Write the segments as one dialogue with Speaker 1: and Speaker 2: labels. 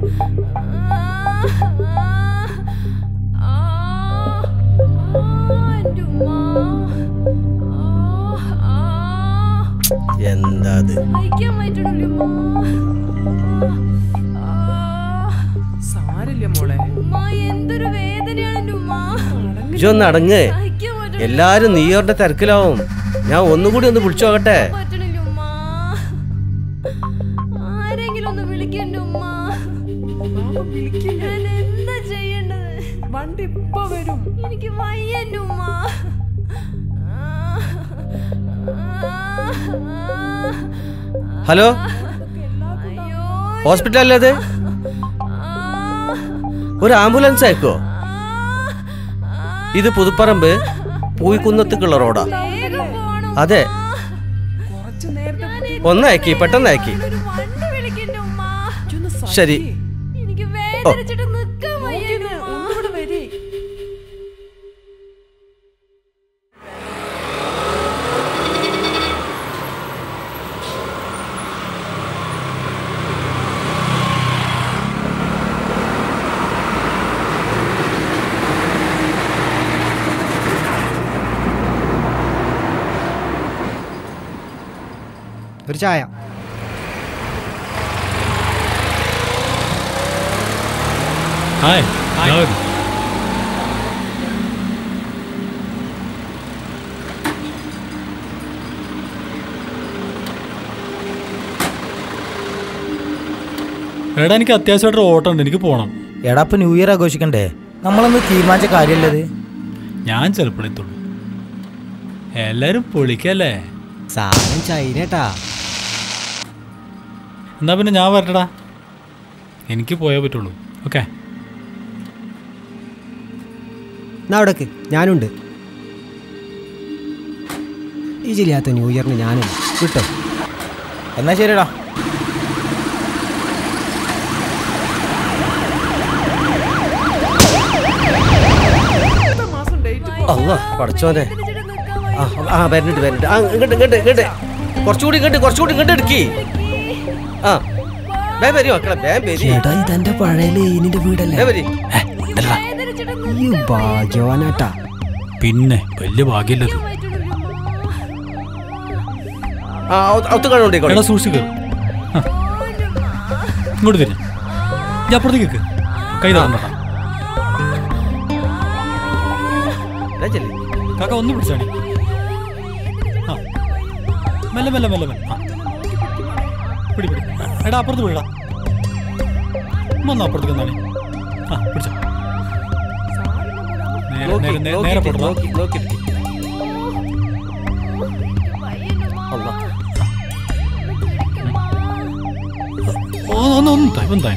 Speaker 1: എന്താ അത്
Speaker 2: അയക്കാൻ പറ്റണില്ല
Speaker 3: സാരില്ല മോളെ
Speaker 2: ഉമ്മ എന്തൊരു വേദനയാണ് എൻ്റെ ഉമ്മ
Speaker 1: ഇജ്ജ് ഒന്ന് അടങ്ങ്
Speaker 2: സഹിക്കാൻ പറ്റണില്ല
Speaker 1: എല്ലാരും നീയോരുടെ തിരക്കിലാവും ഞാൻ ഒന്നുകൂടി ഒന്ന് വിളിച്ചു നോക്കട്ടെ
Speaker 2: പറ്റണില്ല ഉമ്മ ആരെങ്കിലും ഒന്ന് വിളിക്കണ്ട ഉമ്മ
Speaker 3: ബാബ വിളിക്കില്ല
Speaker 2: ഞാൻ എന്താ ചെയ്യേണ്ടത്
Speaker 3: വണ്ടി ഇപ്പൊ വരും
Speaker 2: എനിക്ക് വയ്യൻ്റെ ഉമ്മ
Speaker 1: ഹലോ
Speaker 2: അയ്യോ
Speaker 1: ഹോസ്പിറ്റലല്ലേ അത് ഒരു ആംബുലൻസ് അയക്കോ ഇത് പുതുപ്പറമ്പ് പൂയിക്കുന്നത്തേക്കുള്ള റോഡാ
Speaker 2: വേഗം പോണം
Speaker 1: അതെ
Speaker 3: കുറച്ച് നേരത്തെ
Speaker 1: ഒന്നയക്കി പെട്ടെന്ന് അയക്കി
Speaker 2: ഒരു വണ്ടി വിളിക്കണ്ട ഉമ്മ
Speaker 3: ഇജ്ജൊന്ന് സഹിക്ക്.
Speaker 1: ശരി
Speaker 2: എനിക്ക് വേദനിച്ചിട്ട് നിക്കാൻ
Speaker 3: നോക്കിയത്
Speaker 2: വയ്യ
Speaker 3: ഒന്നുകൂടെ വരേ
Speaker 4: ഒരു ചായ
Speaker 5: ഹായ് ഹായ് എടാ എനിക്ക് അത്യാവശ്യമായിട്ട് ഓട്ടം ഉണ്ട് എനിക്ക് പോകണം
Speaker 4: എടാ ഇപ്പൊ ന്യൂ ഇയർ ആഘോഷിക്കണ്ടേ നമ്മളൊന്ന് തീരുമാനിച്ച കാര്യമല്ലത്
Speaker 5: ഞാൻ ചിലപ്പോൾ എത്തുള്ളൂ എല്ലാരും പൊളിക്കല്ലേ
Speaker 4: സാധനം ചൈനട്ടാ
Speaker 5: എന്നാ പിന്നെ ഞാൻ വരട്ടടാ എനിക്ക് പോയേ പറ്റുള്ളൂ ഓക്കെ
Speaker 6: എന്നാ അവിടേക്ക് ഞാനുണ്ട് ഈ ജില്ലാത്ത ന്യൂ ഇയറിന് ഞാനുണ്ട് കിട്ടോ
Speaker 4: എന്നാ ശരിടാ
Speaker 3: അടുത്ത മാസം ഡേറ്റ്
Speaker 1: അല്ല പഠിച്ചോനെ
Speaker 2: വേദനിച്ചിട്ട് നിക്കാൻ വയ്യ
Speaker 1: ആ ആ വരുന്നുണ്ട് വരുന്നുണ്ട് ആ ഇങ്ങോട്ട് ഇങ്ങോട്ട് ഇങ്ങോട്ട് കുറച്ചുകൂടി ഇങ്ങോട്ട് കുറച്ചുകൂടി ഇങ്ങോട്ട് എടുക്കി ആ ബേ വരി മക്കളെ ബേ വരി
Speaker 6: ചേട്ടാ ഇതെന്റെ പഴയ ലേനിന്റെ വീടല്ലേ
Speaker 1: ബേ വരി
Speaker 2: വേദനിച്ചിട്ട്
Speaker 6: ഈ ഭാഗ്യവാനാട്ടാ
Speaker 5: പിന്നെ വലിയ ഭാഗ്യല്ലത്
Speaker 2: നിക്കാൻ പറ്റണില്ല ഉമ്മ
Speaker 1: ആ ഒത്തു കാണുണ്ടേക്കോളെ
Speaker 5: എടാ സൂക്ഷിക്കരുത് ഇങ്ങോട്ട് തിരി ഞാൻ അപ്പുറത്തേക്ക് നിൽക്ക്. കൈ തന്നോട്ടാ
Speaker 1: ചെല്ലി
Speaker 5: കാക്ക ഒന്ന് പിടിച്ചാണി ആ മെല്ലെ മെല്ലെ മെല്ലെ മെല്ലെ ആ പിടി പിടി എടാ അപ്പുറത്ത് വിടാ ഒന്ന് അപ്പുറത്തേക്ക് എന്നാണി ആ പിടിച്ചോ നേരെ
Speaker 1: നോക്കി
Speaker 5: നേരെ നേ- നേരെ
Speaker 1: നോക്കി
Speaker 5: പോടാ
Speaker 1: നോക്കി നോക്കി അല്ലാ
Speaker 5: ഒന്ന് ഒന്ന് തായ് ഒന്ന് തായ്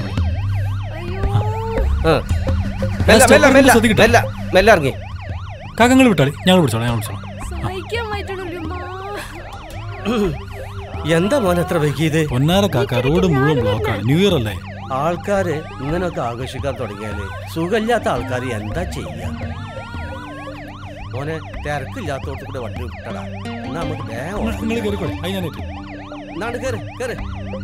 Speaker 1: ആ മെല്ലെ
Speaker 5: സ്റ്റെപ്പ്
Speaker 1: മെല്ലെ മെല്ലെ
Speaker 5: ശ്രദ്ധിക്കട്ടെ.
Speaker 1: മെല്ലെ മെല്ലെ ഇറങ്ങി
Speaker 5: കാക്കങ്ങൾ വിട്ടാളി ഞങ്ങൾ പിടിച്ചോളാം ഞങ്ങൾ പിടിച്ചോളാം
Speaker 2: സഹിക്കാൻ പറ്റണില്ല ഉമ്മ
Speaker 1: എന്താ മോൻ എത്ര വൈകിയത്
Speaker 5: പൊന്നാര കാക്ക റോഡ് മുഴുവൻ ബ്ലോക്കാണ് ന്യൂ ഇയർ അല്ലേ
Speaker 1: ആൾക്കാര് ഇങ്ങനൊക്കെ ആഘോഷിക്കാൻ തുടങ്ങിയാല് സുഖമില്ലാത്ത ആൾക്കാർ എന്താ ചെയ്യാ മോനെ തിരക്കില്ലാത്തോട്ട് കൂടെ വണ്ടി വിട്ടടാ എന്നാ നമുക്ക് വേഗം ഓടാം.
Speaker 5: നിങ്ങൾ കയറിക്കോളി അത് ഞാനേറ്റ്
Speaker 1: എന്നാണ് കേറ് കേറ്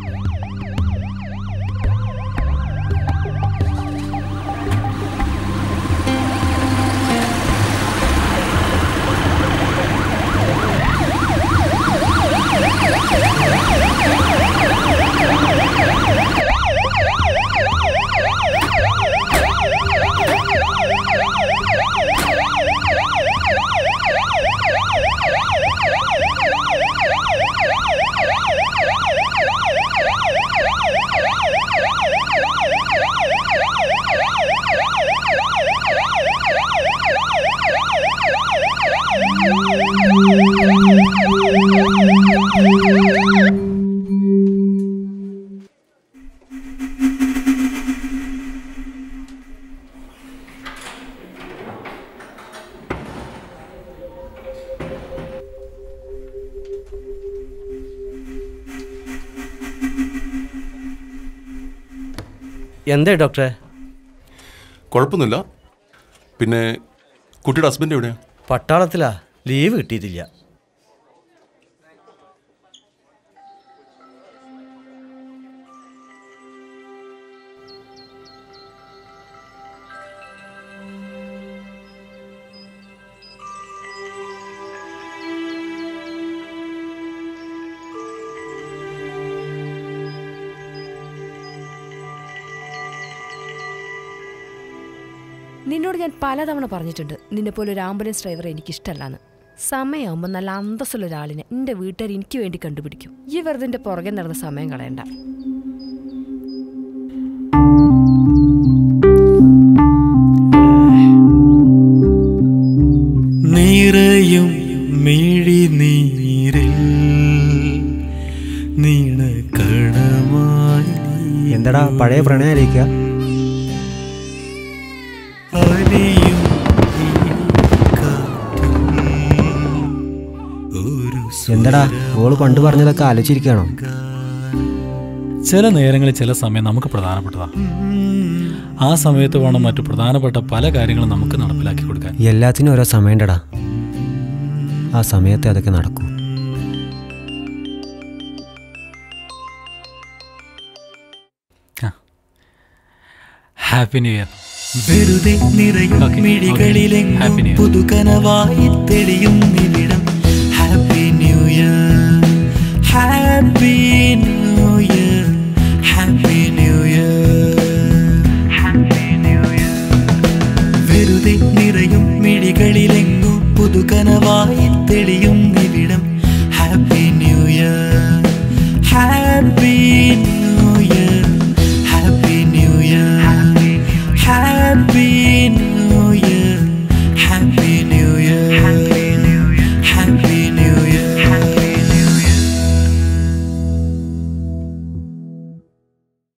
Speaker 1: എന്തേ ഡോക്ടറെ
Speaker 7: കുഴപ്പമൊന്നുമില്ല പിന്നെ കുട്ടിയുടെ ഹസ്ബൻഡ് എവിടെയാ
Speaker 1: പട്ടാളത്തിലാ ലീവ് കിട്ടിയിട്ടില്ല
Speaker 2: നിന്നോട് ഞാൻ പലതവണ പറഞ്ഞിട്ടുണ്ട് നിന്നെ പോലെ ഒരു ആംബുലൻസ് ഡ്രൈവർ എനിക്ക് ഇഷ്ടമല്ലാന്ന് സമയമാകുമ്പോൾ നല്ല അന്തസ്സുള്ള ഒരാളിനെ എൻ്റെ വീട്ടുകാർ എനിക്ക് വേണ്ടി കണ്ടുപിടിക്കും ഈ വെറുതെ എൻ്റെ പുറകെ നടന്ന സമയം കളയണ്ട
Speaker 5: നിറയും മിഴിനീരിൽ നീണ കണമായി
Speaker 6: എന്താടാ പഴയ പ്രണയാലിക്ക
Speaker 5: അലിയും ഈ കാറ്റിൽ ഒരു
Speaker 6: എന്താടാ ഓള് പണ്ട് പറഞ്ഞതൊക്കെ ആലോചിച്ചിരിക്കുകയാണോ
Speaker 5: ചില നേരങ്ങളിൽ ചില സമയം നമുക്ക് പ്രധാനപ്പെട്ടതാ ആ സമയത്ത് വേണം മറ്റു പ്രധാനപ്പെട്ട പല കാര്യങ്ങളും നമുക്ക് നടപ്പിലാക്കി കൊടുക്കാൻ
Speaker 6: എല്ലാത്തിനും ഓരോ സമയണ്ടടാ ആ സമയത്തെ അതൊക്കെ നടക്കൂ
Speaker 5: ഹാപ്പി ന്യൂ ഇയർ
Speaker 8: വെറുതെ നിറയും
Speaker 5: Okay, okay.
Speaker 8: മിഴികളിലെങ്ങും
Speaker 5: Happy New Year.
Speaker 8: പുതുകനവായി തെളിയും നിമിടം happy new year happy new year happy new year happy new year വെറുതെ നിറയും മിഴികളിലെങ്ങും പുതുകനവായി തെളിയും